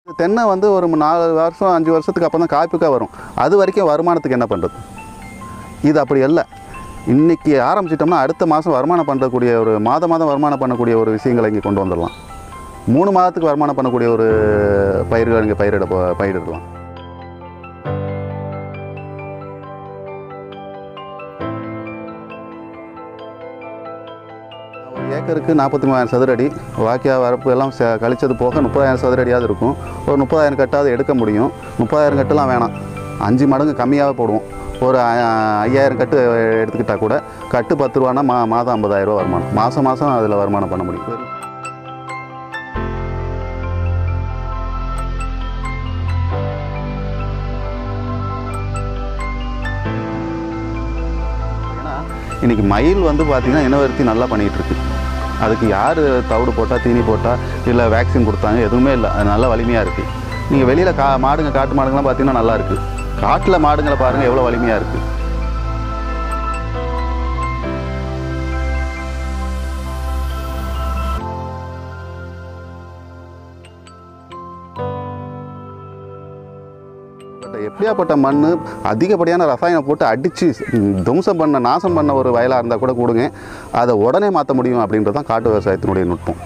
தென்னை வந்து ஒரு நாலு வருஷம் அஞ்சு வருஷத்துக்கு அப்புறம் தான் காய்ப்புக்காக வரும் அது வரைக்கும் வருமானத்துக்கு என்ன பண்ணுறது இது அப்படி அல்ல இன்றைக்கி ஆரம்பிச்சிட்டோம்னா அடுத்த மாதம் வருமானம் பண்ணக்கூடிய ஒரு மாத மாதம் வருமானம் பண்ணக்கூடிய ஒரு விஷயங்களை இங்கே கொண்டு வந்துடலாம் மூணு மாதத்துக்கு வருமானம் பண்ணக்கூடிய ஒரு பயிர்கள் இங்கே பயிரிட போ- பயிரிடலாம் ஒரு ஏக்கருக்கு நாற்பத்தி மூவாயிரம் சதுர அடி வாக்கியா வரப்பு எல்லாம் ச- கழிச்சது போக முப்பதாயிரம் சதுர அடியாவது இருக்கும் ஒரு முப்பதாயிரம் கட்டாவது எடுக்க முடியும் முப்பதாயிரம் கட்டுலாம் வேணாம் அஞ்சு மடங்கு கம்மியாகவே போடுவோம் ஒரு ஐ- ஐயாயிரம் கட்டு எடுத்துக்கிட்டா கூட கட்டு பத்து ரூபானா மா மாதம் ஐம்பதாயிரம் ரூபா வருமானம் மாதம் மாதம் அதில் வருமானம் பண்ண முடியும் ஏன்னா இன்னைக்கு மயில் வந்து பார்த்தீங்கன்னா இனவருத்தி நல்லா பண்ணிகிட்டு இருக்கு அதுக்கு யார் தவிடு போட்டால் தீனி போட்டால் இல்லை வேக்சின் கொடுத்தாங்க எதுவுமே இல்லை அது நல்லா வலிமையாக இருக்குது நீங்கள் வெளியில் கா மாடுங்க காட்டு மாடுங்கலாம் பார்த்தீங்கன்னா நல்லா இருக்குது காட்டில் மாடுங்களை பாருங்கள் எவ்வளோ வலிமையாக இருக்குது பட் எப்படியாப்பட்ட மண் அதிகப்படியான ரசாயனம் போட்டு அடித்து துவம்சம் பண்ண நாசம் பண்ண ஒரு வயலாக இருந்தால் கூட கொடுங்க அதை உடனே மாற்ற முடியும் அப்படின்றது தான் காட்டு விவசாயத்தினுடைய நுட்பம்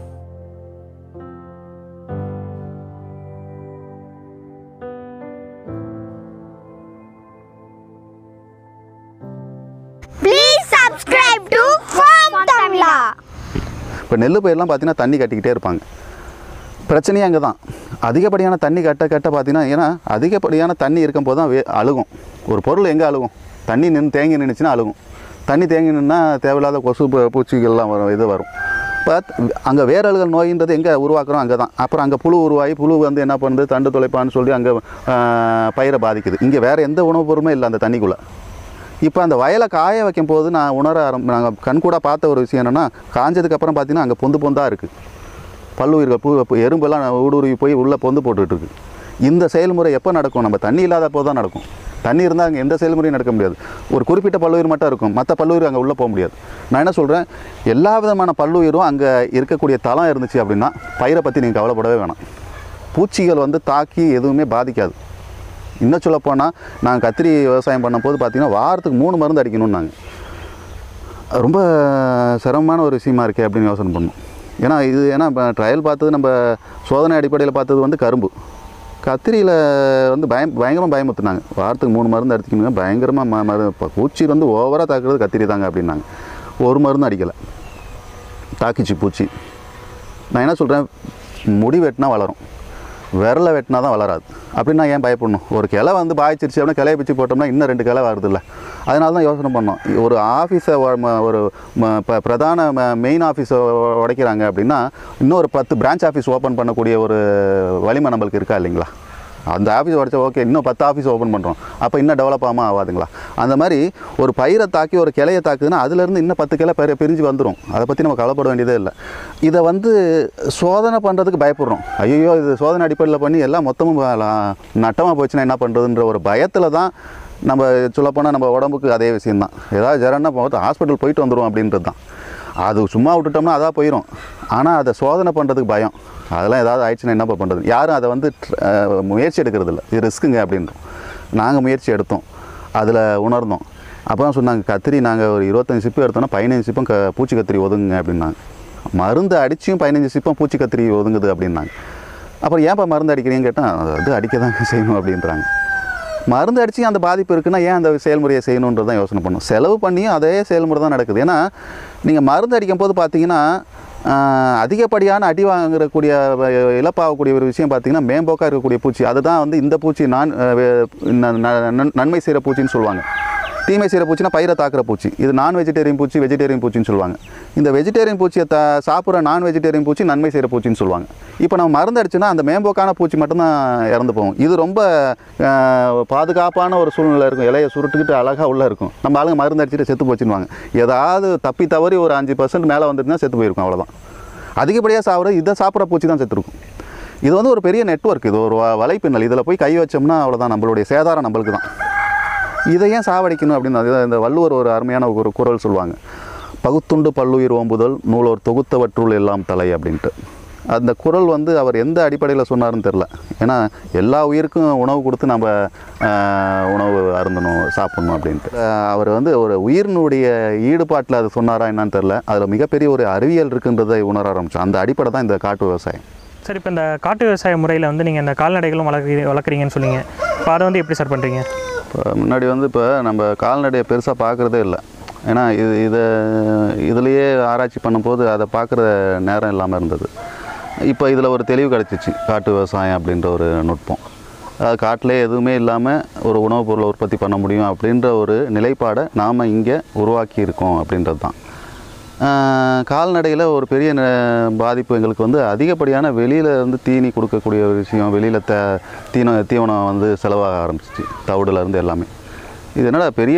Please subscribe to Farm Tamla. இப்போ நெல் பயிரெலாம் பார்த்தீங்கன்னா தண்ணி கட்டிக்கிட்டே இருப்பாங்க பிரச்சனையே அங்கே தான் அதிகப்படியான தண்ணி கட்ட கட்ட பார்த்தீங்கன்னா ஏன்னா அதிகப்படியான தண்ணி இருக்கும் போது தான் வே அழுகும் ஒரு பொருள் எங்கே அழுகும் தண்ணி நின்று தேங்கி நின்றுச்சுன்னா அழுகும் தண்ணி தேங்கி நின்னா தேவையில்லாத கொசு பூ- பூச்சிகள்லாம் வரும் இது வரும் பட் அங்கே வேரல்கள் நோயின்றது எங்கே உருவாக்குறோம் அங்கே தான் அப்புறம் அங்கே புழு உருவாகி புழு வந்து என்ன பண்ணுது தண்டு துளைப்பான்னு சொல்லி அங்கே பயிரை பாதிக்குது இங்கே வேறு எந்த உணவுப் பொருளுமே இல்லை அந்த தண்ணிக்குள்ளே இப்போ அந்த வயலை காய வைக்கும் போது நான் உணர ஆரம்பி நாங்கள் கண்கூட பார்த்த ஒரு விஷயம் என்னென்னா காஞ்சதுக்கப்புறம் பார்த்தீங்கன்னா அங்கே பொந்து பொந்தாக இருக்குது பல்லுயிர்கள் பூ பூ- எறும்பெல்லாம் ஊடுருவி போய் உள்ளே பொந்து போட்டுட்டு இருக்கு இந்த செயல்முறை எப்போ நடக்கும் நம்ம தண்ணி இல்லாத போது தான் நடக்கும் தண்ணி இருந்தால் அங்கே எந்த செயல்முறையும் நடக்க முடியாது ஒரு குறிப்பிட்ட பல்லுயிர் மட்டும் இருக்கும் மற்ற பல்லுயிர் அங்கே உள்ளே போக முடியாது நான் என்ன சொல்கிறேன் எல்லா விதமான பல்லுயிரும் அங்கே இருக்கக்கூடிய தளம் இருந்துச்சு அப்படின்னா பயிரை பற்றி நீங்கள் கவலைப்படவே வேணாம் பூச்சிகள் வந்து தாக்கி எதுவுமே பாதிக்காது இன்னும் சொல்லப் போனால் நாங்கள் கத்திரி விவசாயம் பண்ணும்போது பார்த்தீங்கன்னா வாரத்துக்கு மூணு மருந்து அடிக்கணும்னு நாங்கள் ரொம்ப சிரமமான ஒரு விஷயமா இருக்கே அப்படின்னு யோசனை பண்ணோம் ஏன்னா இது ஏன்னா இப்போ ட்ரையல் பார்த்தது நம்ம சோதனை அடிப்படையில் பார்த்தது வந்து கரும்பு கத்திரியில் வந்து பயம் பயங்கரமாக பயமுத்துனாங்க வாரத்துக்கு மூணு மருந்து அடிக்கணுங்க பயங்கரமாக ம மரு இப்போ பூச்சி வந்து ஓவராக தாக்குறது கத்திரி தாங்க அப்படின்னாங்க ஒரு மருந்து அடிக்கலை தாக்கிச்சு பூச்சி நான் என்ன சொல்கிறேன் முடி வெட்டினா வளரும் விரலை வெட்டினா தான் வளராது அப்படின்னா ஏன் பயப்படணும் ஒரு கிளை வந்து பாய்ச்சிருச்சு அப்படின்னா கிளைய பிச்சு போட்டோம்னா இன்னும் ரெண்டு கிளை வருதுல்ல அதனால தான் யோசனை பண்ணோம் ஒரு ஆஃபீஸை ஒரு ம- ப- பிரதான மெயின் ஆஃபீஸை உடைக்கிறாங்க அப்படின்னா இன்னும் ஒரு பத்து பிரான்ச் ஆஃபீஸ் ஓப்பன் பண்ணக்கூடிய ஒரு வலிமை நம்மளுக்கு இருக்கா இல்லைங்களா அந்த ஆஃபீஸ் உடச்சா ஓகே இன்னும் பத்து ஆஃபீஸ் ஓப்பன் பண்ணுறோம் அப்போ இன்னும் டெவலப் ஆகாமல் ஆகாதுங்களா அந்த மாதிரி ஒரு பயிரை தாக்கி ஒரு கிளையை தாக்குதுன்னா அதுலேருந்து இன்னும் பத்து கிளை பெரிய பிரிஞ்சு வந்துடும் அதை பற்றி நம்ம கவலைப்பட வேண்டியதே இல்லை இதை வந்து சோதனை பண்ணுறதுக்கு பயப்படுறோம் ஐயோ இது சோதனை அடிப்படையில் பண்ணி எல்லாம் மொத்தமும் நட்டமாக போச்சுன்னா என்ன பண்ணுறதுன்ற ஒரு பயத்தில் தான் நம்ம சொல்லப்போனால் நம்ம உடம்புக்கு அதே விஷயம்தான் ஏதாவது ஜரம்னா போகிறது ஹாஸ்பிட்டல் போயிட்டு வந்துடும் அப்படின்றது தான் அது சும்மா விட்டுட்டோம்னா அதான் போயிடும் ஆனால் அதை சோதனை பண்ணுறதுக்கு பயம் அதெல்லாம் ஏதாவது ஆயிடுச்சுன்னா என்ன பண்ணுறது யாரும் அதை வந்து அஹ், முயற்சி எடுக்கிறது இல்லை இது ரிஸ்க்குங்க அப்படின்றோம் நாங்கள் முயற்சி எடுத்தோம் அதில் உணர்ந்தோம் அப்போ தான் சொன்னாங்க கத்திரி நாங்கள் ஒரு இருபத்தஞ்சி சிப்பு எடுத்தோம்னா பதினஞ்சு சிப்பம் க பூச்சி கத்திரி ஒதுங்குங்க அப்படின்னாங்க மருந்து அடிச்சும் பதினஞ்சு சிப்பம் பூச்சி கத்திரி ஒதுங்குது அப்படின்னாங்க அப்புறம் ஏன்ப்பா மருந்து அடிக்கிறீங்கன்னு கேட்டால் அது அடிக்க தான் செய்யணும் அப்படின்றாங்க மருந்து அடித்து அந்த பாதிப்பு இருக்குன்னா ஏன் அந்த செயல்முறையை செய்யணுன்றது தான் யோசனை பண்ணும் செலவு பண்ணியும் அதே செயல்முறை தான் நடக்குது ஏன்னா நீங்கள் மருந்து அடிக்கும் போது பார்த்தீங்கன்னா ஆஹ், அதிகப்படியான அடி வாங்கக்கூடிய வ- இழப்பாகக்கூடிய ஒரு விஷயம் பார்த்தீங்கன்னா மேம்போக்காக இருக்கக்கூடிய பூச்சி அதுதான் வந்து இந்த பூச்சி நான் அஹ், வே- ந- ந- நன்- நன்மை செய்கிற பூச்சின்னு சொல்லுவாங்க தீமை செய்கிற பூச்சினா பயிரை தாக்குற பூச்சி இது நான் வெஜிடேரியன் பூச்சி வெஜிடேரியன் பூச்சின்னு சொல்லுவாங்க இந்த வெஜிடேரியன் பூச்சியை த சாப்பிட்ற நான் வெஜிடேரியன் பூச்சி நன்மை செய்கிற பூச்சின்னு சொல்லுவாங்க இப்போ நம்ம மருந்து அடிச்சுன்னா அந்த மேம்போக்கான பூச்சி மட்டும்தான் இறந்து போகும் இது ரொம்ப ஆஹ், பாதுகாப்பான ஒரு சூழ்நிலை இருக்கும் இலையை சுருட்டுக்கிட்டு அழகாக உள்ளே இருக்கும் நம்ம ஆளுங்க மருந்து அடிச்சுட்டு செத்து போச்சுன்னுவாங்க ஏதாவது தப்பி தவறி ஒரு அஞ்சு பர்சன்ட் மேலே வந்துட்டுனா செத்து போயிருக்கும் அவ்வளோதான் அதிகப்படியாக சாப்பிட்ற இதை சாப்பிட்ற பூச்சி தான் செத்துருக்கும் இது வந்து ஒரு பெரிய நெட்வொர்க் இது ஒரு வ- வலைப்பின்னல் இதில் போய் கை வச்சோம்னா அவ்வளோதான் நம்மளுடைய சேதாரம் நம்மளுக்கு தான் இதை ஏன் சாவடிக்கணும் அப்படின்னு அதுதான் இந்த வள்ளுவர் ஒரு அருமையான ஒரு குறள் சொல்லுவாங்க பகுத்துண்டு பல்லுயிர் ஓம்புதல் நூலோர் தொகுத்தவற்றுள் எல்லாம் தலை அப்படின்ட்டு அந்த குரல் வந்து அவர் எந்த அடிப்படையில் சொன்னாருன்னு தெரில ஏன்னா எல்லா உயிருக்கும் உணவு கொடுத்து நம்ம ஆஹ், உணவு அருந்தணும் சாப்பிடணும் அப்படின்ட்டு ஆஹ், அவர் வந்து ஒரு உயிரினுடைய ஈடுபாட்டில் அது சொன்னாரா என்னன்னு தெரில அதில் மிகப்பெரிய ஒரு அறிவியல் இருக்குன்றதை உணர ஆரம்பித்தோம் அந்த அடிப்படை தான் இந்த காட்டு விவசாயம் சார் இப்போ இந்த காட்டு விவசாய முறையில் வந்து நீங்கள் இந்த கால்நடைகளும் வளர்க்குறீ வளர்க்குறீங்கன்னு சொன்னீங்க இப்போ அதை வந்து எப்படி சார் பண்ணுறீங்க இப்போ முன்னாடி வந்து இப்போ நம்ம கால்நடையை பெருசாக பார்க்குறதே இல்லை ஏன்னா இது இதை இதுலேயே ஆராய்ச்சி பண்ணும்போது அதை பார்க்குற நேரம் இல்லாமல் இருந்தது இப்போ இதில் ஒரு தெளிவு கிடச்சிச்சு காட்டு விவசாயம் அப்படின்ற ஒரு நுட்பம் அது காட்டிலே எதுவுமே இல்லாமல் ஒரு உணவுப் பொருளை உற்பத்தி பண்ண முடியும் அப்படின்ற ஒரு நிலைப்பாடை நாம் இங்கே உருவாக்கி இருக்கோம் அப்படின்றது தான் கால்நடையில் ஒரு பெரிய ந- பாதிப்பு எங்களுக்கு வந்து அதிகப்படியான வெளியில் வந்து தீனி கொடுக்கக்கூடிய ஒரு விஷயம் வெளியில் த தீன தீவனம் வந்து செலவாக ஆரம்பிச்சிச்சு தவிடுலேருந்து எல்லாமே இது என்னடா பெரிய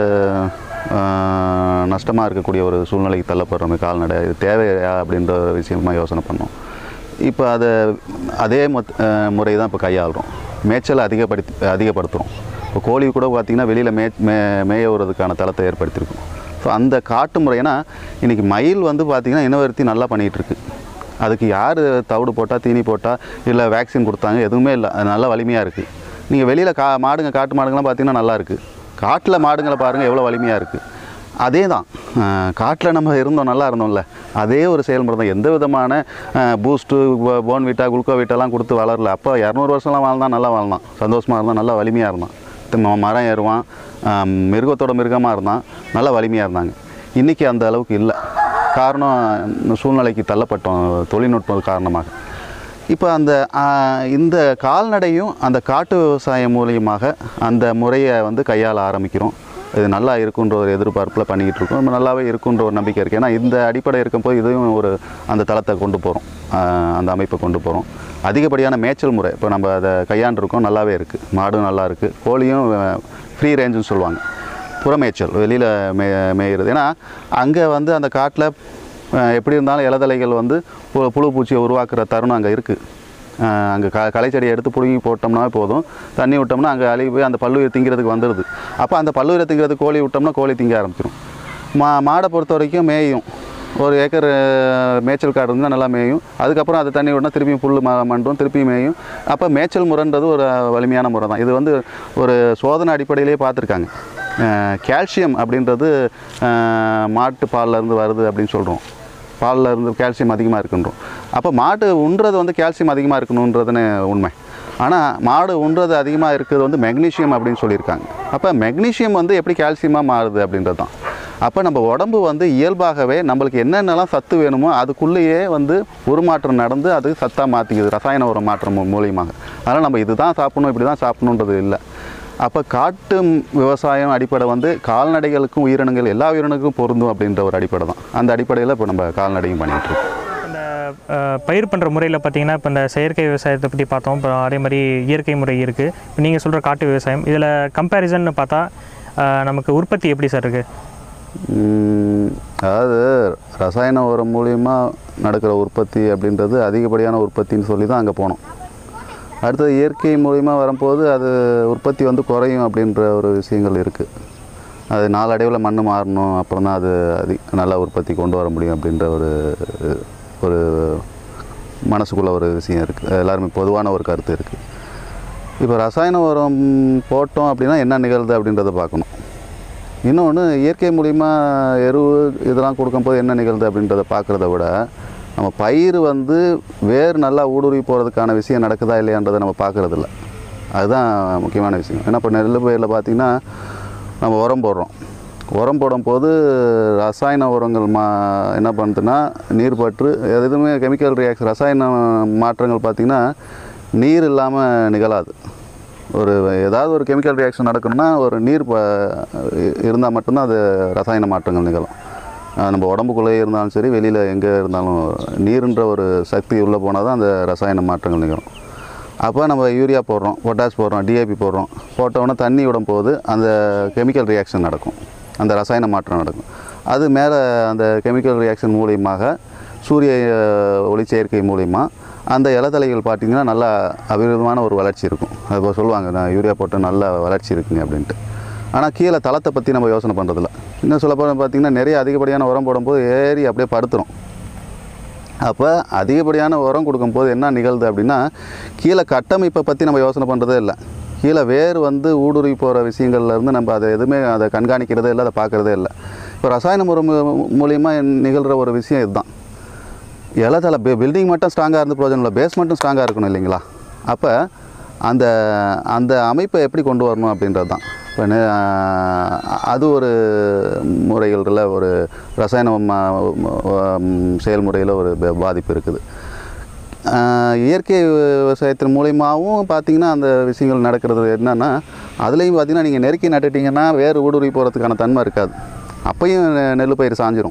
நஷ்டமாக இருக்கக்கூடிய ஒரு சூழ்நிலைக்கு தள்ளப்படுறோமே கால்நடை இது தேவையா அப்படின்ற ஒரு விஷயமா யோசனை பண்ணோம் இப்போ அதை அதே மொத் முறை தான் இப்போ கையாளுறோம் மேய்ச்சலை அதிகப்படுத்தி அதிகப்படுத்துகிறோம் இப்போ கோழி கூட பார்த்திங்கன்னா வெளியில் மே மே மேய விடுறதுக்கான தளத்தை ஏற்படுத்தியிருக்கோம் ஸோ அந்த காட்டு முறை ஏன்னா இன்றைக்கி மயில் வந்து பார்த்திங்கன்னா இனவருத்தி நல்லா பண்ணிகிட்டு இருக்கு அதுக்கு யார் தவிடு போட்டால் தீனி போட்டால் இல்லை வேக்சின் கொடுத்தாங்க எதுவுமே இல்லை அது நல்லா வலிமையாக இருக்குது நீங்கள் வெளியில் கா மாடுங்க காட்டு மாடுங்கள்லாம் பார்த்தீங்கன்னா நல்லா இருக்குது காட்டில் மாடுங்களை பாருங்கள் எவ்வளோ வலிமையாக இருக்குது அதே தான் காட்டில் நம்ம இருந்தோம் நல்லா இருந்தோம்ல அதே ஒரு செயல்முறை தான் எந்த விதமான பூஸ்ட்டு போன்விட்டா குளுக்கோவிட்டாலாம் கொடுத்து வளரல அப்போ இரநூறு வருஷம்லாம் வாழ்ந்தான் நல்லா வாழ்ந்தான் சந்தோஷமாக இருந்தான் நல்லா வலிமையாக இருந்தான் தி- ம- மரம் ஏறுவான் ஆஹ் மிருகத்தோட மிருகமாக இருந்தான் நல்லா வலிமையாக இருந்தாங்க இன்றைக்கி அந்த அளவுக்கு இல்லை காரணம் இந்த சூழ்நிலைக்கு தள்ளப்பட்டோம் தொழில்நுட்பம் காரணமாக இப்போ அந்த ஆஹ், இந்த கால்நடையும் அந்த காட்டு விவசாயம் மூலியமாக அந்த முறையை வந்து கையாள ஆரம்பிக்கிறோம் இது நல்லா இருக்குன்ற ஒரு எதிர்பார்ப்பில் பண்ணிக்கிட்டு இருக்கோம் நம்ம நல்லாவே இருக்குன்ற ஒரு நம்பிக்கை இருக்குது ஏன்னா இந்த அடிப்படை இருக்கும்போது இதையும் ஒரு அந்த தளத்தை கொண்டு போகிறோம் அந்த அமைப்பை கொண்டு போகிறோம் அதிகப்படியான மேய்ச்சல் முறை இப்போ நம்ம அதை கையாண்டிருக்கோம் நல்லாவே இருக்குது மாடும் நல்லா இருக்குது கோழியும் ஃப்ரீ ரேஞ்சுன்னு சொல்லுவாங்க புறமேய்ச்சல் வெளியில் மே மேயிறது ஏன்னா அங்கே வந்து அந்த காட்டில் எப்படி இருந்தாலும் இலதலைகள் வந்து பு- புழு பூச்சியை உருவாக்குற தருணம் அங்கே இருக்குது அங்கே க களைச்செடியை எடுத்து பிடுங்கி போட்டோம்னா போதும் தண்ணி விட்டோம்னா அங்கே அழுகி போய் அந்த பல்லுயிர் திங்கிறதுக்கு வந்துடுது அப்போ அந்த பல்லுயிரை திங்கிறதுக்கு கோழி விட்டோம்னா கோழி திங்க ஆரம்பிச்சிடும் மா மாடை பொறுத்த வரைக்கும் மேயும் ஒரு ஏக்கர் அஹ், மேய்ச்சல் காடு இருந்தால் நல்லா மேயும் அதுக்கப்புறம் அது தண்ணி விடனா திருப்பியும் புல் ம மண்டும் திருப்பியும் மேயும் அப்போ மேய்ச்சல் முறைன்றது ஒரு வலிமையான முறை தான் இது வந்து ஒரு சோதனை அடிப்படையிலேயே பார்த்துருக்காங்க கால்சியம் அப்படின்றது அஹ், மாட்டு பால்ல இருந்து வருது அப்படின்னு சொல்கிறோம் பாலில் இருந்து கால்சியம் அதிகமாக இருக்குன்றோம் அப்போ மாட்டு உண்றது வந்து கால்சியம் அதிகமாக இருக்கணுன்றதுன்னு உண்மை ஆனால் மாடு உண்றது அதிகமாக இருக்கிறது வந்து மெக்னீஷியம் அப்படின்னு சொல்லியிருக்காங்க அப்போ மெக்னீஷியம் வந்து எப்படி கால்சியமாக மாறுது அப்படின்றது தான் அப்போ நம்ம உடம்பு வந்து இயல்பாகவே நம்மளுக்கு என்னென்னலாம் சத்து வேணுமோ அதுக்குள்ளேயே வந்து உருமாற்றம் நடந்து அது சத்தாக மாற்றிக்குது ரசாயன உரம் மாற்றம் மூ- மூலியமாக அதனால் நம்ம இதுதான் சாப்பிடணும் இப்படி தான் சாப்பிடணுன்றது இல்லை அப்போ காட்டு ம்- விவசாயம் அடிப்படை வந்து கால்நடைகளுக்கும் உயிரினங்கள் எல்லா உயிரினங்களுக்கும் பொருந்தும் அப்படின்ற ஒரு அடிப்படை தான் அந்த அடிப்படையில் இப்போ நம்ம கால்நடையும் பண்ணிகிட்டு இருக்கோம் இந்த அஹ், பயிர் பண்ணுற முறையில் பார்த்தீங்கன்னா இப்போ இந்த செயற்கை விவசாயத்தை பற்றி பார்த்தோம் இப்போ அதே மாதிரி இயற்கை முறை இருக்குது இப்போ நீங்கள் சொல்கிற காட்டு விவசாயம் இதில் கம்பேரிசன் பார்த்தா அஹ், நமக்கு உற்பத்தி எப்படி சார் இருக்குது உம், அதாவது ரசாயன உரம் மூலியமா நடக்கிற உற்பத்தி அப்படின்றது அதிகப்படியான உற்பத்தின்னு சொல்லி தான் அங்கே போனோம் அடுத்தது இயற்கை மூலிமா வரும்போது அது உற்பத்தி வந்து குறையும் அப்படின்ற ஒரு விஷயங்கள் இருக்குது அது நாளடைவில் மண் மாறணும் அப்புறம் தான் அது அதி நல்ல உற்பத்தி கொண்டு வர முடியும் அப்படின்ற ஒரு ஒரு மனசுக்குள்ள ஒரு விஷயம் இருக்குது எல்லாருமே பொதுவான ஒரு கருத்து இருக்குது இப்போ ரசாயன உரம் போட்டோம் அப்படின்னா என்ன நிகழ்து அப்படின்றத பார்க்கணும் இன்னொன்று இயற்கை மூலிமா எரு இதெல்லாம் கொடுக்கும்போது என்ன நிகழ்து அப்படின்றத பார்க்குறத விட நம்ம பயிர் வந்து வேர் நல்லா ஊடுருவி போகிறதுக்கான விஷயம் நடக்குதா இல்லையான்றதை நம்ம பார்க்குறதில்ல அதுதான் முக்கியமான விஷயம் ஏன்னா இப்போ நெல் பயிரில் பார்த்திங்கன்னா நம்ம உரம் போடுறோம் உரம் போடும்போது ரசாயன உரங்கள் மா என்ன பண்ணுதுன்னா நீர் பற்று எதுவுமே கெமிக்கல் ரியாக்ஷன் ரசாயன மாற்றங்கள் பார்த்திங்கன்னா நீர் இல்லாமல் நிகழாது ஒரு ஏதாவது ஒரு கெமிக்கல் ரியாக்ஷன் நடக்கணும்னா ஒரு நீர் இருந்தால் மட்டும்தான் அது ரசாயன மாற்றங்கள் நிகழும் அஹ் நம்ம உடம்புக்குள்ளேயே இருந்தாலும் சரி வெளியில் எங்கே இருந்தாலும் நீருன்ற ஒரு சக்தி உள்ளே போனால் தான் அந்த ரசாயன மாற்றங்கள் நிகழும் அப்போ நம்ம யூரியா போடுறோம் பொட்டாஸ் போடுறோம் டிஏபி போடுறோம் போட்டோன்னே தண்ணி விடும் போது அந்த கெமிக்கல் ரியாக்ஷன் நடக்கும் அந்த ரசாயன மாற்றம் நடக்கும் அது மேலே அந்த கெமிக்கல் ரியாக்ஷன் மூலியமாக சூரிய அஹ், ஒளிச்சேர்க்கை மூலிமா அந்த இலத்தலைகள் பார்த்திங்கன்னா நல்லா அபிவிதமான ஒரு வளர்ச்சி இருக்கும் அது இப்போ சொல்லுவாங்க நான் யூரியா போட்டு நல்ல வளர்ச்சி இருக்குங்க அப்படின்ட்டு ஆனால் கீழே தளத்தை பற்றி நம்ம யோசனை பண்ணுறதில்ல இன்னும் சொல்ல போனால் பார்த்திங்கன்னா நிறைய அதிகப்படியான உரம் போடும்போது ஏறி அப்படியே படுத்துரும் அப்போ அதிகப்படியான உரம் கொடுக்கும்போது என்ன நிகழ்து அப்படின்னா கீழே கட்டமைப்பை பற்றி நம்ம யோசனை பண்ணுறதே இல்லை கீழே வேர் வந்து ஊடுருவி போகிற விஷயங்கள்ல இருந்து நம்ம அதை எதுவுமே அதை கண்காணிக்கிறதே இல்லை அதை பார்க்குறதே இல்லை இப்போ ரசாயன முறை மூலியமாக நிகழ்கிற ஒரு விஷயம் இதுதான் இலத்தலை பி பில்டிங் மட்டும் ஸ்ட்ராங்காக இருந்து பிரயோஜனம் இல்லை பேஸ்மெண்ட்டும் ஸ்ட்ராங்காக இருக்கணும் இல்லைங்களா அப்போ அந்த அந்த அமைப்பை எப்படி கொண்டு வரணும் அப்படின்றது தான் இப்போ நெ- அது ஒரு முறைகளில் ஒரு ரசாயன ம- ம- செயல்முறையில் ஒரு ப- பாதிப்பு இருக்குது ஆஹ் இயற்கை விவசாயத்தின் மூலியமாகவும் பார்த்தீங்கன்னா அந்த விஷயங்கள் நடக்கிறது என்னென்னா அதுலேயும் பார்த்தீங்கன்னா நீங்கள் நெருக்கி நட்டுட்டீங்கன்னா வேறு ஊடுருவி போகிறதுக்கான தன்மை இருக்காது அப்பையும் நெ- நெல் பயிர் சாஞ்சிரும்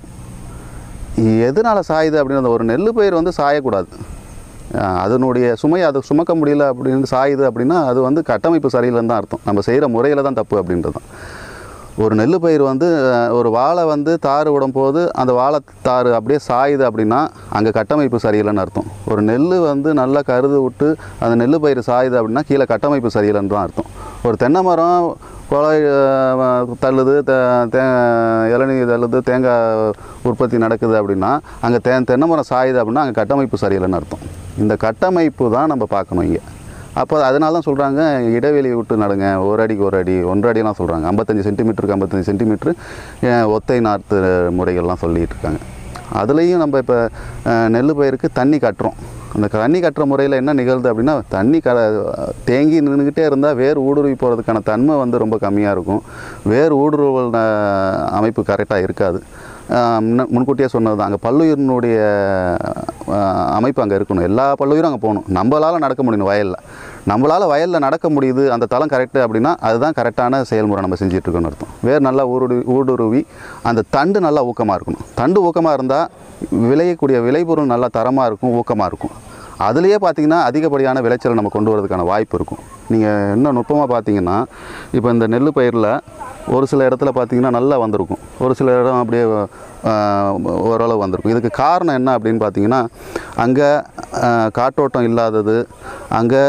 எதனால் சாயுது அப்படின்றது ஒரு நெல் பயிர் வந்து சாயக்கூடாது அஹ் அதனுடைய சுமை அதை சுமக்க முடியல அப்படின்னு சாயுது அப்படின்னா அது வந்து கட்டமைப்பு சரியில்லைன்னு தான் அர்த்தம் நம்ம செய்கிற முறையில் தான் தப்பு அப்படின்றது தான் ஒரு நெல் பயிர் வந்து அஹ், ஒரு வாழை வந்து தாறு விடும் போது அந்த வாழை தாறு அப்படியே சாயுது அப்படின்னா அங்கே கட்டமைப்பு சரியில்லைன்னு அர்த்தம் ஒரு நெல் வந்து நல்லா கருது விட்டு அந்த நெல் பயிர் சாயுது அப்படின்னா கீழே கட்டமைப்பு சரியில்லைன்னு தான் அர்த்தம் ஒரு தென்னை மரம் கொலை அஹ், தள்ளுது தே தே இளநீ தள்ளுது தேங்காய் உற்பத்தி நடக்குது அப்படின்னா அங்கே தே தென்னை மரம் சாயுது அப்படின்னா அங்கே கட்டமைப்பு சரியில்லைன்னு அர்த்தம் இந்த கட்டமைப்பு தான் நம்ம பார்க்கணும் இங்கே அப்போ அதனால தான் சொல்கிறாங்க இடைவெளி விட்டு நடுங்க ஒரு அடிக்கு ஒரு அடி ஒன்றரை அடிலாம் சொல்கிறாங்க ஐம்பத்தஞ்சு சென்டிமீட்டருக்கு ஐம்பத்தஞ்சு சென்டிமீட்ரு ஒத்தை நாற்று முறைகள்லாம் சொல்லிகிட்டு இருக்காங்க அதுலேயும் நம்ம இப்போ நெல் பயிருக்கு தண்ணி கட்டுறோம் அந்த தண்ணி கட்டுற முறையில் என்ன நிகழ்து அப்படின்னா தண்ணி க தேங்கி நின்றுக்கிட்டே இருந்தால் வேர் ஊடுருவி போகிறதுக்கான தன்மை வந்து ரொம்ப கம்மியாக இருக்கும் வேர் ஊடுருவல் அஹ், அமைப்பு கரெக்டாக இருக்காது ஆஹ் முன்ன- முன்கூட்டியே சொன்னது தான் அங்கே பல்லுயிரினுடைய ஆஹ், அமைப்பு அங்கே இருக்கணும் எல்லா பல்லுயிரும் அங்கே போகணும் நம்மளால் நடக்க முடியணும் வயலில் நம்மளால் வயலில் நடக்க முடியுது அந்த தளம் கரெக்டு அப்படின்னா அதுதான் கரெக்டான செயல்முறை நம்ம செஞ்சுட்டு இருக்கோம்னு அர்த்தம் வேர் நல்லா ஊடுருவி ஊடுருவி அந்த தண்டு நல்லா ஊக்கமாக இருக்கணும் தண்டு ஊக்கமாக இருந்தால் விளையக்கூடிய விளைபொருள் நல்லா தரமாக இருக்கும் ஊக்கமாக இருக்கும் அதுலேயே பார்த்தீங்கன்னா அதிகப்படியான விளைச்சலை நம்ம கொண்டு வரதுக்கான வாய்ப்பு இருக்கும் நீங்கள் இன்னும் நுட்பமாக பார்த்தீங்கன்னா இப்போ இந்த நெல் பயிரில் ஒரு சில இடத்துல பார்த்தீங்கன்னா நல்லா வந்திருக்கும் ஒரு சில இடம் அப்படியே ஆஹ், ஓரளவு வந்திருக்கும் இதுக்கு காரணம் என்ன அப்படின்னு பார்த்தீங்கன்னா அங்கே காற்றோட்டம் இல்லாதது அங்கே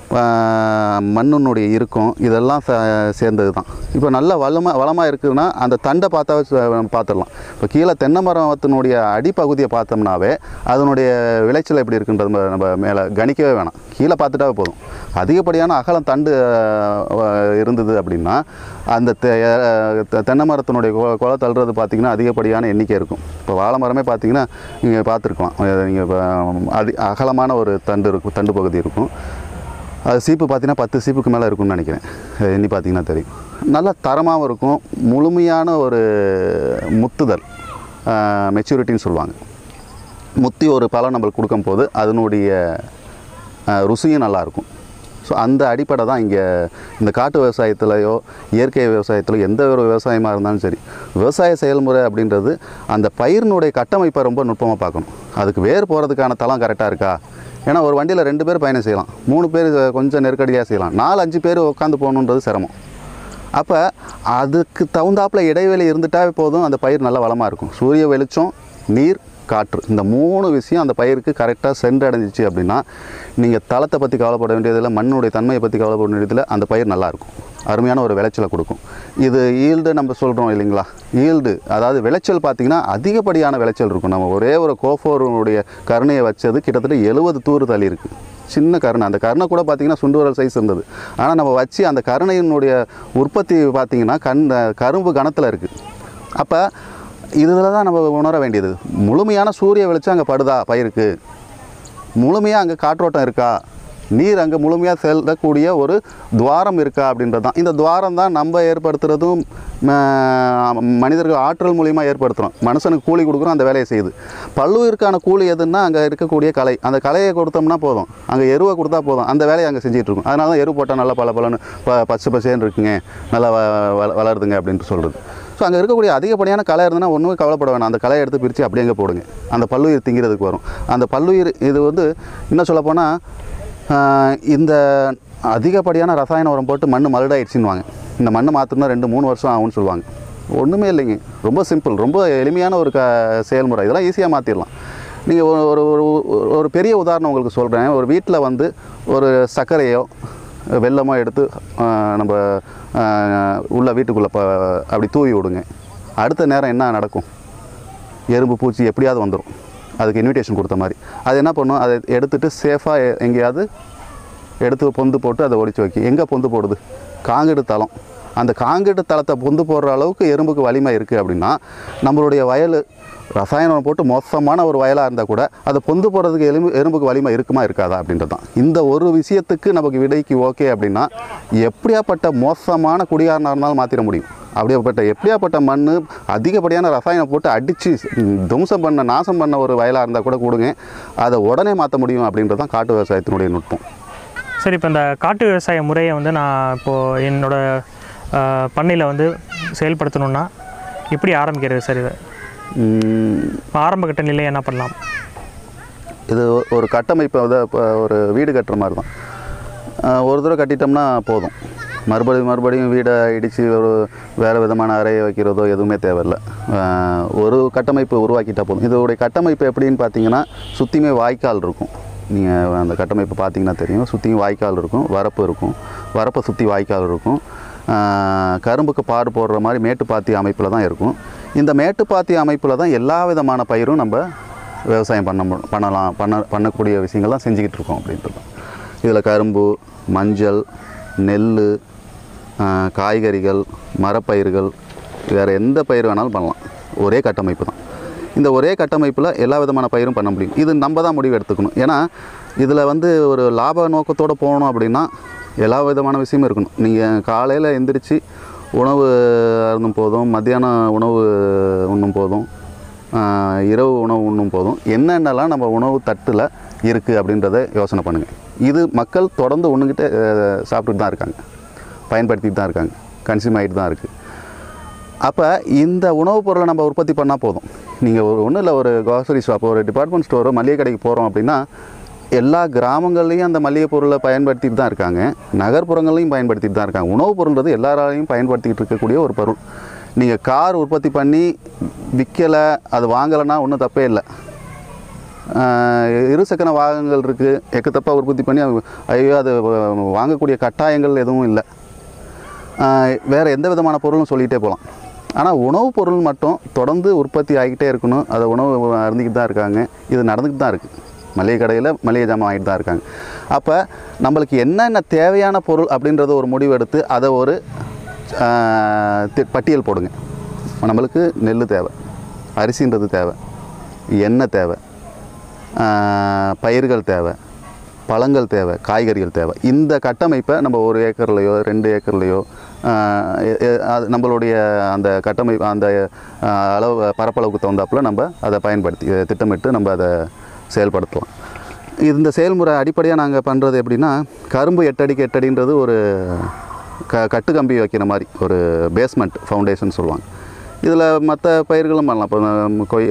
மண்ணினுடைய இருக்கும் இதெல்லாம் ச சேர்ந்தது தான் இப்போ நல்ல வளமாக வளமாக இருக்குதுன்னா அந்த தண்டை பார்த்தா ச- பார்த்துடலாம் இப்போ கீழே தென்னை மரத்தினுடைய அடிப்பகுதியை பார்த்தோம்னாவே அதனுடைய விளைச்சல் எப்படி இருக்குன்றது நம்ம- நம்ம மேலே கணிக்கவே வேணாம் கீழே பார்த்துட்டாவே போதும் அதிகப்படியான அகலம் தண்டு அஹ், இருந்தது அப்படின்னா அந்த தெ அஹ், தெ- தென்னை மரத்தினுடைய கொ- கொலை தள்ளுறது பார்த்திங்கன்னா அதிகப்படியான எண்ணிக்கை இருக்கும் இப்போ வாழை மரமே பார்த்தீங்கன்னா நீங்கள் பார்த்துருக்கலாம் நீங்கள் இப்போ அதி அகலமான ஒரு தண்டு இருக்கும் தண்டு பகுதி இருக்கும் அது சீப்பு பார்த்தீங்கன்னா பத்து சீப்புக்கு மேலே இருக்கும்னு நினைக்கிறேன் அது எண்ணி பார்த்தீங்கன்னா தெரியும் நல்லா தரமாகவும் இருக்கும் முழுமையான ஒரு முத்துதல் மெச்சூரிட்டின்னு சொல்லுவாங்க முத்தி ஒரு பழம் நம்மளுக்கு கொடுக்கும்போது அதனுடைய அஹ், ருசியும் நல்லாயிருக்கும் ஸோ அந்த அடிப்படை தான் இங்கே இந்த காட்டு விவசாயத்திலையோ இயற்கை விவசாயத்திலோ எந்த ஒரு விவசாயமாக இருந்தாலும் சரி விவசாய செயல்முறை அப்படின்றது அந்த பயிரினுடைய கட்டமைப்பை ரொம்ப நுட்பமாக பார்க்கணும் அதுக்கு வேர் போகிறதுக்கான தளம் கரெக்டாக இருக்கா ஏன்னா ஒரு வண்டியில் ரெண்டு பேர் பயணம் செய்யலாம் மூணு பேர் கொஞ்சம் நெருக்கடியாக செய்யலாம் நாலு அஞ்சு பேர் உட்காந்து போகணுன்றது சிரமம் அப்போ அதுக்கு தகுந்தாப்புல இடைவெளி இருந்துட்டாவே போதும் அந்த பயிர் நல்லா வளமாக இருக்கும் சூரிய வெளிச்சம் நீர் காற்று இந்த மூணு விஷயம் அந்த பயிருக்கு கரெக்டாக சென்றடைஞ்சிச்சு அப்படின்னா நீங்கள் தளத்தை பற்றி கவலைப்பட வேண்டியதில்லை மண்ணுடைய தன்மையை பற்றி கவலைப்பட வேண்டியதில்லை அந்த பயிர் நல்லாயிருக்கும் அருமையான ஒரு விளைச்சலை கொடுக்கும் இது ஈல்டு நம்ம சொல்கிறோம் இல்லைங்களா ஈல்டு அதாவது விளைச்சல் பார்த்திங்கன்னா அதிகப்படியான விளைச்சல் இருக்கும் நம்ம ஒரே ஒரு கோஃபோருடைய கருணையை வச்சது கிட்டத்தட்ட எழுபது தூறு தள்ளி இருக்குது சின்ன கருணை அந்த கருணை கூட பார்த்தீங்கன்னா சுண்டு விரல் சைஸ் இருந்தது ஆனால் நம்ம வச்சு அந்த கருணையினுடைய உற்பத்தி பார்த்தீங்கன்னா கண் கரும்பு கணத்தில் இருக்குது அப்போ இதில் தான் நம்ம உணர வேண்டியது முழுமையான சூரிய வெளிச்சம் அங்கே படுதா பயிருக்கு முழுமையாக அங்கே காற்றோட்டம் இருக்கா நீர் அங்கே முழுமையாக செல்லக்கூடிய ஒரு துவாரம் இருக்கா அப்படின்றது தான் இந்த துவாரம் தான் நம்ம ஏற்படுத்துகிறதும் ம- மனிதர்கள் ஆற்றல் மூலிமா ஏற்படுத்துகிறோம் மனுஷனுக்கு கூலி கொடுக்குறோம் அந்த வேலையை செய்யுது பல்லுயிருக்கான கூலி எதுன்னா அங்கே இருக்கக்கூடிய கலை அந்த கலையை கொடுத்தோம்னா போதும் அங்கே எருவை கொடுத்தா போதும் அந்த வேலையை அங்கே செஞ்சுட்டு இருக்கும் அதனால தான் எரு போட்டால் நல்லா பல பலன்னு ப பச்சை பசேன்னு இருக்குங்க நல்லா வ வ- வளருதுங்க அப்படின்ட்டு சொல்கிறது ஸோ அங்கே இருக்கக்கூடிய அதிகப்படியான களை இருந்ததுன்னா ஒன்றுமே கவலைப்பட வேணாம் அந்த களையை எடுத்து பிரித்து அப்படியே அங்கே போடுங்க அந்த பல்லுயிர் திங்கிறதுக்கு வரும் அந்த பல்லுயிர் இது வந்து இன்னும் சொல்லப்போனால் இந்த அதிகப்படியான ரசாயன உரம் போட்டு மண் மலடாயிடுச்சுன்னுவாங்க இந்த மண்ணை மாற்றணும்னா ரெண்டு மூணு வருஷம் ஆகும்னு சொல்லுவாங்க ஒன்றுமே இல்லைங்க ரொம்ப சிம்பிள் ரொம்ப எளிமையான ஒரு க செயல்முறை இதெல்லாம் ஈஸியாக மாற்றிடலாம் நீங்கள் ஒரு ஒரு ஒரு ஒரு பெரிய உதாரணம் உங்களுக்கு சொல்கிறேன் ஒரு வீட்டில் வந்து ஒரு சர்க்கரையோ வெல்லமோ எடுத்து ஆஹ், நம்ம ஆஹ், உள்ள வீட்டுக்குள்ளே ப அப்படி தூவி விடுங்க அடுத்த நேரம் என்ன நடக்கும் எறும்பு பூச்சி எப்படியாவது வந்துடும் அதுக்கு இன்விடேஷன் கொடுத்த மாதிரி அது என்ன பண்ணும் அதை எடுத்துகிட்டு சேஃபாக எங்கேயாவது எடுத்து பொந்து போட்டு அதை ஒழிச்சு வைக்கும் எங்கே பொந்து போடுது காங்கிடு தளம் அந்த காங்கிடு தளத்தை பொந்து போடுற அளவுக்கு எறும்புக்கு வலிமை இருக்குது அப்படின்னா நம்மளுடைய வயல் ரசாயனம் போட்டு மோசமான ஒரு வயலாக இருந்தால் கூட அதை பொந்து போடுறதுக்கு எலும்பு எறும்புக்கு வலிமை இருக்குமா இருக்காதா அப்படின்றது தான் இந்த ஒரு விஷயத்துக்கு நமக்கு விடைக்கு ஓகே அப்படின்னா எப்படியாப்பட்ட மோசமான குடிகாரனாக இருந்தாலும் மாற்றிட முடியும் அப்படியாப்பட்ட எப்படியாப்பட்ட மண் அதிகப்படியான ரசாயனம் போட்டு அடித்து துவம்சம் பண்ண நாசம் பண்ண ஒரு வயலாக இருந்தால் கூட கொடுங்க அதை உடனே மாற்ற முடியும் அப்படின்றது தான் காட்டு விவசாயத்தினுடைய நுட்பம் சரி இப்போ இந்த காட்டு விவசாய முறையை வந்து நான் இப்போது என்னோட பண்ணையில் வந்து செயல்படுத்தணுன்னா எப்படி ஆரம்பிக்கிறது சார் இதை உம், இப்போ ஆரம்ப கட்ட நிலை என்ன பண்ணலாம் இது ஒ- ஒரு கட்டமைப்பு வந்து இப்போ ஒரு வீடு கட்டுற மாதிரி தான் ஆஹ் ஒரு தடவை கட்டிட்டோம்னா போதும் மறுபடியும் மறுபடியும் வீடை இடித்து ஒரு வேறு விதமான அறையை வைக்கிறதோ எதுவுமே தேவையில்லை ஆஹ் ஒரு கட்டமைப்பு உருவாக்கிட்டா போதும் இதோடைய கட்டமைப்பு எப்படின்னு பார்த்தீங்கன்னா சுற்றியுமே வாய்க்கால் இருக்கும் நீங்கள் அந்த கட்டமைப்பு பார்த்தீங்கன்னா தெரியும் சுற்றியும் வாய்க்கால் இருக்கும் வரப்பு இருக்கும் வரப்பை சுற்றி வாய்க்கால் இருக்கும் ஆஹ் கரும்புக்கு பாடு போடுற மாதிரி மேட்டுப்பாத்தி அமைப்பில் தான் இருக்கும் இந்த மேட்டுப்பாத்தி அமைப்பில் தான் எல்லா விதமான பயிரும் நம்ம விவசாயம் பண்ண மு- பண்ணலாம் பண்ண பண்ணக்கூடிய விஷயங்கள்லாம் செஞ்சுக்கிட்டு இருக்கோம் அப்படின்றது இதில் கரும்பு மஞ்சள் நெல் காய்கறிகள் மரப்பயிர்கள் வேறு எந்த பயிர் வேணாலும் பண்ணலாம் ஒரே கட்டமைப்பு தான் இந்த ஒரே கட்டமைப்பில் எல்லா விதமான பயிரும் பண்ண முடியும் இது நம்ம தான் முடிவு எடுத்துக்கணும் ஏன்னா இதில் வந்து ஒரு லாப நோக்கத்தோடு போகணும் அப்படின்னா எல்லா விதமான விஷயமும் இருக்கணும் நீங்கள் காலையில் எந்திரிச்சு உணவு அருந்தும் போதும் மத்தியானம் உணவு உண்ணும் போதும் ஆஹ் இரவு உணவு உண்ணும் போதும் என்னென்னலாம் நம்ம உணவு தட்டில் இருக்குது அப்படின்றத யோசனை பண்ணுங்கள் இது மக்கள் தொடர்ந்து ஒன்றுக்கிட்ட சாப்பிட்டுட்டு தான் இருக்காங்க பயன்படுத்திட்டு தான் இருக்காங்க கன்சியூம் ஆகிட்டு தான் இருக்குது அப்போ இந்த உணவுப் பொருளை நம்ம உற்பத்தி பண்ணால் போதும் நீங்கள் ஒரு ஒன்றும் இல்லை ஒரு grocery ஷாப் ஒரு டிபார்ட்மெண்ட் ஸ்டோரோ மளிகை கடைக்கு போகிறோம் அப்படின்னா எல்லா கிராமங்கள்லேயும் அந்த மளிகை பொருளை பயன்படுத்திட்டு தான் இருக்காங்க நகர்ப்புறங்கள்லையும் பயன்படுத்திட்டு தான் இருக்காங்க உணவுப் பொருள்ன்றது எல்லாராலையும் பயன்படுத்திக்கிட்டு இருக்கக்கூடிய ஒரு பொருள் நீங்கள் கார் உற்பத்தி பண்ணி விற்கலை அது வாங்கலைன்னா ஒன்றும் தப்பே இல்லை ஆஹ் இருசக்கர வாகனங்கள் இருக்குது எக்கத்தப்பா உற்பத்தி பண்ணி அது- ஐயோ அது வ- வாங்கக்கூடிய கட்டாயங்கள் எதுவும் இல்லை ஆஹ் வேற எந்த விதமான பொருளும் சொல்லிகிட்டே போகலாம் ஆனால் உணவுப் பொருள் மட்டும் தொடர்ந்து உற்பத்தி ஆகிக்கிட்டே இருக்கணும் அதை உணவு அருந்திக்கிட்டு தான் இருக்காங்க இது நடந்துக்கிட்டு தான் இருக்குது மளிகை கடையில் மளிகை ஜாமான் ஆகிட்டு தான் இருக்காங்க அப்போ நம்மளுக்கு என்னென்ன தேவையான பொருள் அப்படின்றத ஒரு முடிவு எடுத்து அதை ஒரு ஆஹ் தி- பட்டியல் போடுங்க நம்மளுக்கு நெல் தேவை அரிசின்றது தேவை எண்ணெய் தேவை ஆஹ் பயிர்கள் தேவை பழங்கள் தேவை காய்கறிகள் தேவை இந்த கட்டமைப்பை நம்ம ஒரு ஏக்கர்லையோ ரெண்டு ஏக்கர்லையோ ஆஹ் எ- எ- அது நம்மளுடைய அந்த கட்டமைப்பு அந்த ஆஹ் அளவு பரப்பளவுக்கு தகுந்தாப்புல நம்ம அதை பயன்படுத்தி அஹ் திட்டமிட்டு நம்ம அதை செயல்படுத்தலாம் இந்த செயல்முறை அடிப்படையாக நாங்கள் பண்ணுறது எப்படின்னா கரும்பு எட்டடிக்கு எட்டடின்றது ஒரு க கட்டு கம்பி வைக்கிற மாதிரி ஒரு பேஸ்மெண்ட் ஃபவுண்டேஷன் சொல்லுவாங்க இதில் மற்ற பயிர்களும் பண்ணலாம் இப்போ நம்ம கொய்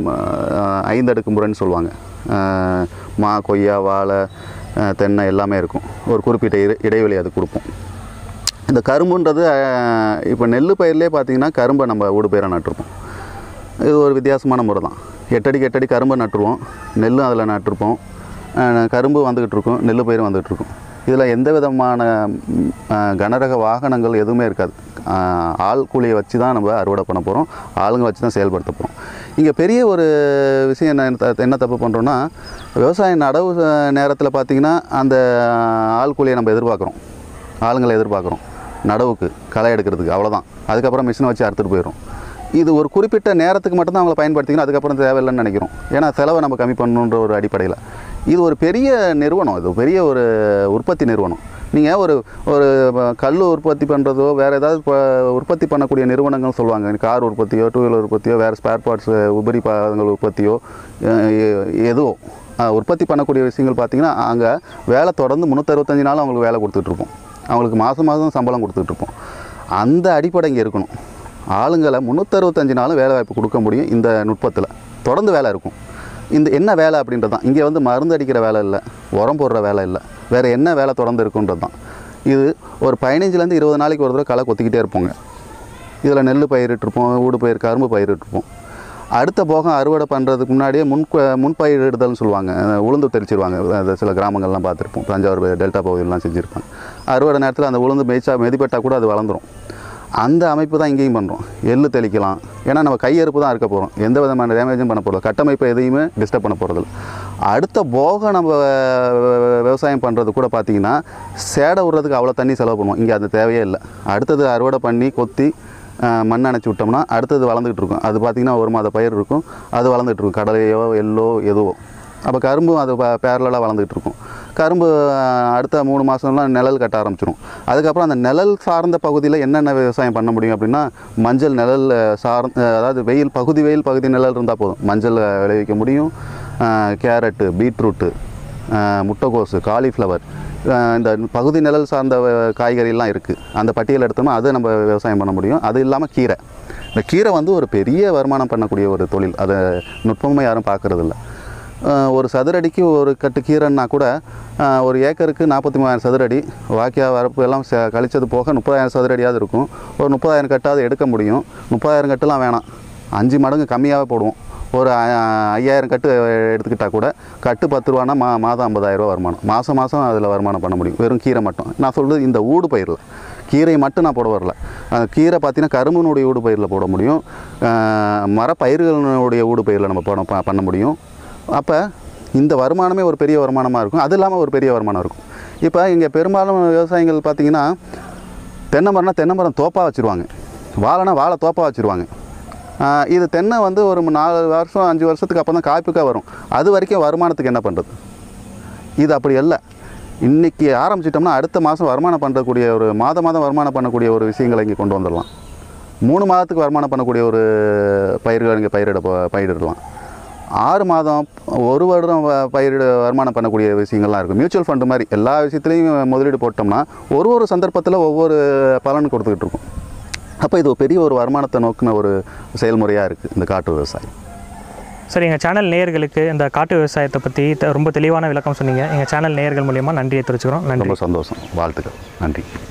அஹ் ஐந்தடுக்கு முறைன்னு சொல்லுவாங்க அஹ் மா கொய்யா வாழை அஹ் தென்னை எல்லாமே இருக்கும் ஒரு குறிப்பிட்ட இட இடைவெளி அது கொடுப்போம் இந்த கரும்புன்றது அஹ், இப்போ நெல் பயிர்லேயே பார்த்தீங்கன்னா கரும்பை நம்ம ஊடு பயிராக நட்டிருப்போம் இது ஒரு வித்தியாசமான முறை தான் எட்டடிக்கு எட்டடி கரும்பை நட்டுருவோம் நெல்லும் அதில் நட்டிருப்போம் அஹ், கரும்பு வந்துக்கிட்டு இருக்கும் நெல் பயிரும் வந்துக்கிட்டு இருக்கும் இதில் எந்த விதமான ம், அஹ், கனரக வாகனங்கள் எதுவுமே இருக்காது அஹ், ஆள் கூலியை வச்சு தான் நம்ம அறுவடை பண்ண போகிறோம் ஆளுங்க வச்சு தான் செயல்படுத்த போகிறோம் இங்கே பெரிய ஒரு விஷயம் என்ன த- என்ன தப்பு பண்ணுறோன்னா விவசாயம் நடவு நேரத்தில் பார்த்திங்கன்னா அந்த ஆள் கூலியை நம்ம எதிர்பார்க்குறோம் ஆளுங்களை எதிர்பார்க்குறோம் நடவுக்கு களை எடுக்கிறதுக்கு அவ்வளோதான் அதுக்கப்புறம் மிஷினை வச்சு அறுத்துட்டு போயிடும் இது ஒரு குறிப்பிட்ட நேரத்துக்கு மட்டும்தான் அவங்கள பயன்படுத்திக்கணும் அதுக்கப்புறம் தேவையில்லைன்னு நினைக்கிறோம் ஏன்னா செலவை நம்ம கம்மி பண்ணணுன்ற ஒரு அடிப்படையில் இது ஒரு பெரிய நிறுவனம் இது பெரிய ஒரு உற்பத்தி நிறுவனம் நீங்கள் ஒரு ஒரு கல் உற்பத்தி பண்ணுறதோ வேறு ஏதாவது இப்போ உற்பத்தி பண்ணக்கூடிய நிறுவனங்கள் சொல்லுவாங்க கார் உற்பத்தியோ டூ வீலர் உற்பத்தியோ வேறு ஸ்பேர் பார்ட்ஸ் உபரி பாகங்கள் உற்பத்தியோ அஹ் எ- எதுவோ அஹ் உற்பத்தி பண்ணக்கூடிய விஷயங்கள் பார்த்தீங்கன்னா அங்கே வேலை தொடர்ந்து முந்நூற்றறுபத்தஞ்சு நாள் அவங்களுக்கு வேலை கொடுத்துட்ருப்போம் அவங்களுக்கு மாதம் மாதம் சம்பளம் கொடுத்துட்ருப்போம் அந்த அடிப்படை இங்கே இருக்கணும் ஆளுங்களை முந்நூற்றறுபத்தஞ்சு நாளும் வேலை வாய்ப்பு கொடுக்க முடியும் இந்த நுட்பத்தில் தொடர்ந்து வேலை இருக்கும் இந்த என்ன வேலை அப்படின்றது தான் இங்கே வந்து மருந்து அடிக்கிற வேலை இல்லை உரம் போடுற வேலை இல்லை வேறு என்ன வேலை தொடர்ந்து இருக்குன்றது தான் இது ஒரு பதினஞ்சுலேருந்து இருபது நாளைக்கு ஒரு தடவை களை கொத்திக்கிட்டே இருப்போங்க இதில் நெல் பயிரிட்டிருப்போம் ஊடு பயிர் கரும்பு பயிரிட்டிருப்போம் அடுத்த போகம் அறுவடை பண்ணுறதுக்கு முன்னாடியே முன் முன்பயிரிடுதல்னு சொல்லுவாங்க அஹ் உளுந்து தெளிச்சிருவாங்க அது சில கிராமங்கள்லாம் பார்த்துருப்போம் தஞ்சாவூர் டெல்டா பகுதியிலலாம் செஞ்சுருப்பாங்க அறுவடை நேரத்தில் அந்த உளுந்து மேய்ச்சா மெதிப்பட்டா கூட அது வளர்ந்துரும் அந்த அமைப்பு தான் இங்கேயும் பண்ணுறோம் எள்ளு தெளிக்கலாம் ஏன்னா நம்ம கையறுப்பு தான் இருக்க போகிறோம் எந்த விதமான டேமேஜும் பண்ண போகிறது கட்டமைப்பு எதையுமே டிஸ்டர்ப் பண்ண போகிறதில்ல அடுத்த போக நம்ம அஹ், விவசாயம் பண்ணுறது கூட பார்த்திங்கன்னா சேடை விடுறதுக்கு அவ்வளோ தண்ணி செலவு பண்ணுவோம் இங்கே அது தேவையே இல்லை அடுத்தது அறுவடை பண்ணி கொத்தி அஹ், மண் அணைச்சி விட்டோம்னா அடுத்தது வளர்ந்துக்கிட்டு இருக்கும் அது பார்த்திங்கன்னா ஒரு மாத பயிர் இருக்கும் அது வளர்ந்துட்டு இருக்கும் கடலையோ எள்ளோ எதுவோ அப்போ கரும்பும் அது பேரலாக வளர்ந்துட்டு இருக்கும் கரும்பு அஹ், அடுத்த மூணு மாதம்லாம் நிழல் கட்ட ஆரம்பிச்சிடும் அதுக்கப்புறம் அந்த நிழல் சார்ந்த பகுதியில் என்னென்ன விவசாயம் பண்ண முடியும் அப்படின்னா மஞ்சள் நிழல் சார்ந்த அதாவது வெயில் பகுதி வெயில் பகுதி நிழல் இருந்தால் போதும் மஞ்சள் விளைவிக்க முடியும் அஹ், கேரட்டு பீட்ரூட்டு அஹ், முட்டைக்கோசு காலிஃப்ளவர் அஹ், இந்த பகுதி நிழல் சார்ந்த அஹ், காய்கறிலாம் இருக்குது அந்த பட்டியல் எடுத்தோம்னா அது நம்ம விவசாயம் பண்ண முடியும் அது இல்லாமல் கீரை இந்த கீரை வந்து ஒரு பெரிய வருமானம் பண்ணக்கூடிய ஒரு தொழில் அதை நுட்பமாக யாரும் பார்க்குறதில்ல அஹ் ஒரு சதுரடிக்கு ஒரு கட்டு கீரைன்னா கூட அஹ் ஒரு ஏக்கருக்கு நாற்பத்தி மூவாயிரம் சதுரடி வாக்கியா வரப்பு எல்லாம் ச கழிச்சது போக முப்பதாயிரம் சதுரடியாவது இருக்கும் ஒரு முப்பதாயிரம் கட்டாவது எடுக்க முடியும் முப்பதாயிரம் கட்டுலாம் வேணாம் அஞ்சு மடங்கு கம்மியாகவே போடுவோம் ஒரு அஹ், ஐயாயிரம் கட்டு எடுத்துக்கிட்டால் கூட கட்டு பத்து ரூபானா மா மாதம் ஐம்பதாயிரரூவா வருமானம் மாதம் மாதம் அதில் வருமானம் பண்ண முடியும் வெறும் கீரை மட்டும் நான் சொல்கிறது இந்த ஊடு பயிரில் கீரை மட்டும் நான் போட வரல அந்த கீரை பார்த்தீங்கன்னா கரும்புனுடைய ஊடு பயிரில் போட முடியும் அஹ், மரப்பயிர்களுடைய ஊடு பயிரில் நம்ம போட ப- பண்ண முடியும் அப்போ இந்த வருமானமே ஒரு பெரிய வருமானமாக இருக்கும் அது இல்லாமல் ஒரு பெரிய வருமானம் இருக்கும் இப்போ இங்கே பெரும்பாலும் விவசாயிகள் பார்த்தீங்கன்னா தென்னை மரம்னா தென்னை மரம் தோப்பாக வச்சுருவாங்க வாழைனா வாழை தோப்பாக வச்சுருவாங்க ஆஹ் இது தென்னை வந்து ஒரு நாலு வருஷம் அஞ்சு வருஷத்துக்கு அப்புறம் தான் காய்ப்புக்காக வரும் அது வரைக்கும் வருமானத்துக்கு என்ன பண்ணுறது இது அப்படி அல்ல இன்றைக்கி ஆரம்பிச்சிட்டோம்னா அடுத்த மாதம் வருமானம் பண்ணக்கூடிய ஒரு மாத மாதம் வருமானம் பண்ணக்கூடிய ஒரு விஷயங்களை இங்கே கொண்டு வந்துடலாம் மூணு மாதத்துக்கு வருமானம் பண்ணக்கூடிய ஒரு பயிர்கள் இங்கே பயிரிட போ- பயிரிடலாம் ஆறு மாதம் ஒரு வருடம் வ- பயிரிட வருமானம் பண்ணக்கூடிய விஷயங்கள்லாம் இருக்குது மியூச்சுவல் ஃபண்டு மாதிரி எல்லா விஷயத்துலையும் முதலீடு போட்டோம்னா ஒரு ஒரு சந்தர்ப்பத்தில் ஒவ்வொரு பலன் கொடுத்துக்கிட்டு இருக்கும் அப்போ இது ஒரு பெரிய ஒரு வருமானத்தை நோக்கின ஒரு செயல்முறையாக இருக்குது இந்த காட்டு விவசாயம் சரி எங்கள் சேனல் நேயர்களுக்கு இந்த காட்டு விவசாயத்தை பற்றி ரொம்ப தெளிவான விளக்கம் சொன்னீங்க எங்கள் சேனல் நேயர்கள் மூலியமாக நன்றியை தெரிவிச்சுக்கிறோம் நன்றி ரொம்ப சந்தோஷம் வாழ்த்துக்கள் நன்றி